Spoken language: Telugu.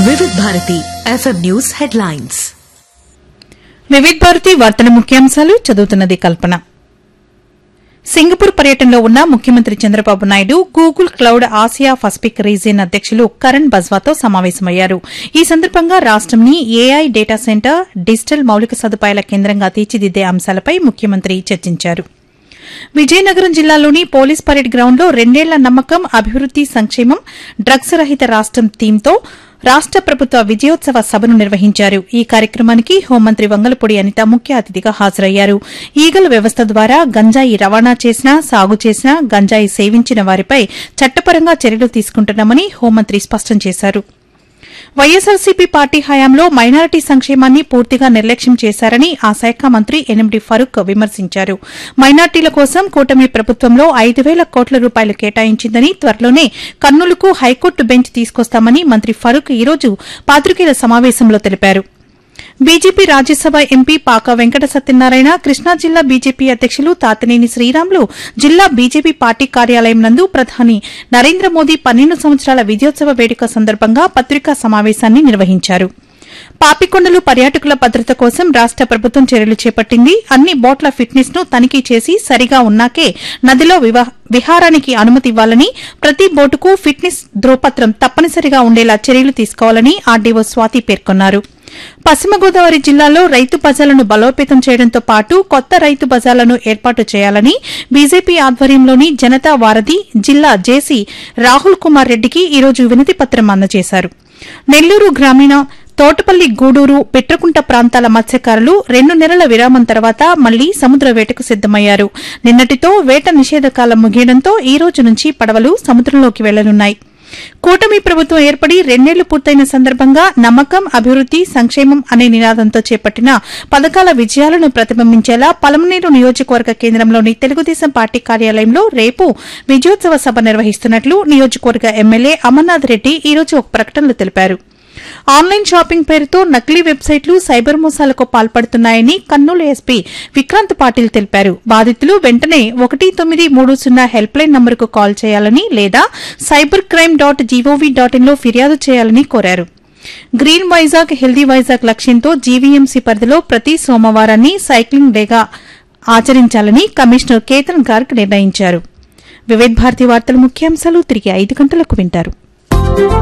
Vividh Bharati FM news headlines Vividh Bharati వార్తల ముఖ్యాంశాలు చదువుతున్నది కల్పన సింగపూర్ పర్యటనలో ఉన్న ముఖ్యమంత్రి Chandrababu Naidu Google cloud Asia Pacific region అధ్యకులు కరణ్ బజ్వాతో సమావేశమయ్యారు ఈ సందర్భంగా రాష్టంని ఏఐ డేటా సెంటర్ డిజిటల్ మౌలిక సదుపాయాల కేంద్రంగా తీర్చిదిద్దే అంశాలపై ముఖ్యమంత్రి చర్చించారు విజయనగరం జిల్లాలోని పోలీస్ పరేడ్ గ్రౌండ్లో రెండేళ్ల నమ్మకం అభివృద్ది సంక్షేమం డ్రగ్స్ రహిత రాష్టం థీమ్తో రాష్ట ప్రభుత్వ విజయోత్సవ సభను నిర్వహించారు ఈ కార్యక్రమానికి హోంమంత్రి వంగలపూడి అనిత ముఖ్య అతిథిగా హాజరయ్యారు ఈగల వ్యవస్థ ద్వారా గంజాయి రవాణా చేసినా సాగు చేసినా గంజాయి సేవించిన వారిపై చట్టపరంగా చర్యలు తీసుకుంటున్నామని హోంమంత్రి స్పష్టం చేశారు వైఎస్సార్సీపీ పార్టీ హయాంలో మైనారిటీ సంక్షేమాన్ని పూర్తిగా నిర్లక్ష్యం చేశారని ఆ శాఖ మంత్రి ఎనిమిడి ఫరూక్ విమర్శించారు మైనార్టీల కోసం కూటమి ప్రభుత్వంలో ఐదు వేల కోట్ల రూపాయలు కేటాయించిందని త్వరలోనే కర్నూలుకు హైకోర్టు బెంచ్ తీసుకొస్తామని మంత్రి ఫరూక్ ఈరోజు పాత్రికేయుల సమావేశంలో తెలిపారు బీజేపీ రాజ్యసభ ఎంపీ పాక వెంకట సత్యనారాయణ కృష్ణా జిల్లా బీజేపీ అధ్యకులు తాతనేని శ్రీరాములు జిల్లా బీజేపీ పార్టీ కార్యాలయం నందు ప్రధాని నరేంద్ర మోదీ పన్నెండు సంవత్సరాల విజయోత్సవ వేడుక సందర్భంగా పత్రికా సమావేశాన్ని నిర్వహించారు పాపికొండలు పర్యాటకుల భద్రత కోసం రాష్ట ప్రభుత్వం చర్యలు చేపట్టింది అన్ని బోట్ల ఫిట్నెస్ ను తనిఖీ చేసి సరిగా ఉన్నాకే నదిలో వివా- విహారానికి అనుమతి ఇవ్వాలని ప్రతి బోటుకు ఫిట్నెస్ ధ్రువపత్రం తప్పనిసరిగా ఉండేలా చర్యలు తీసుకోవాలని ఆర్డీఓ స్వాతి పేర్కొన్నారు పశ్చిమ గోదావరి జిల్లాలో రైతు బజార్లను బలోపేతం చేయడంతో పాటు కొత్త రైతు బజార్లను ఏర్పాటు చేయాలని బీజేపీ ఆధ్వర్యంలోని జనతా వారధి జిల్లా జేసీ రాహుల్ కుమార్ రెడ్డికి ఈరోజు వినతి పత్రం అందజేశారు నెల్లూరు గ్రామీణ తోటపల్లి గూడూరు పిట్రకుంట ప్రాంతాల మత్స్యకారులు రెండు నెలల విరామం తర్వాత మళ్లీ సముద్ర వేటకు సిద్దమయ్యారు నిన్నటితో వేట నిషేధకాలం ముగియడంతో ఈ రోజు నుంచి పడవలు సముద్రంలోకి వెళ్లనున్నాయి కూటమి ప్రభుత్వం ఏర్పడి రెండేళ్లు పూర్తయిన సందర్భంగా నమ్మకం అభివృద్ది సంక్షేమం అనే నినాదంతో చేపట్టిన పథకాల విజయాలను ప్రతిబింబించేలా పలమనేరు నియోజకవర్గ కేంద్రంలోని తెలుగుదేశం పార్టీ కార్యాలయంలో రేపు విజయోత్సవ సభ నిర్వహిస్తున్నట్లు నియోజకవర్గ ఎమ్మెల్యే అమర్నాథ్ రెడ్డి ఈ రోజు ఒక ప్రకటనలో తెలిపారు ఆన్లైన్ షాపింగ్ పేరుతో నకిలీ వెబ్సైట్లు సైబర్ మోసాలకు పాల్పడుతున్నాయని కర్నూలు ఎస్పీ విక్రాంత్ పాటిల్ తెలిపారు బాధితులు వెంటనే ఒకటి తొమ్మిది మూడు సున్నా హెల్ప్ లైన్ నంబరుకు కాల్ చేయాలని లేదా cyber crime dot G O V dot ఇన్లో ఫిర్యాదు చేయాలని కోరారు గ్రీన్ వైజాగ్ హెల్దీ వైజాగ్ లక్ష్యంతో జీవీఎంసీ పరిధిలో ప్రతి సోమవారాన్ని సైక్లింగ్ డేగా ఆచరించాలని కమిషనర్ కేతన్ గార్గ్ నిర్ణయించారు వివిధ భారతి వార్తల ముఖ్యాంశాలు తిరిగి ఐదు గంటలకు వింటారు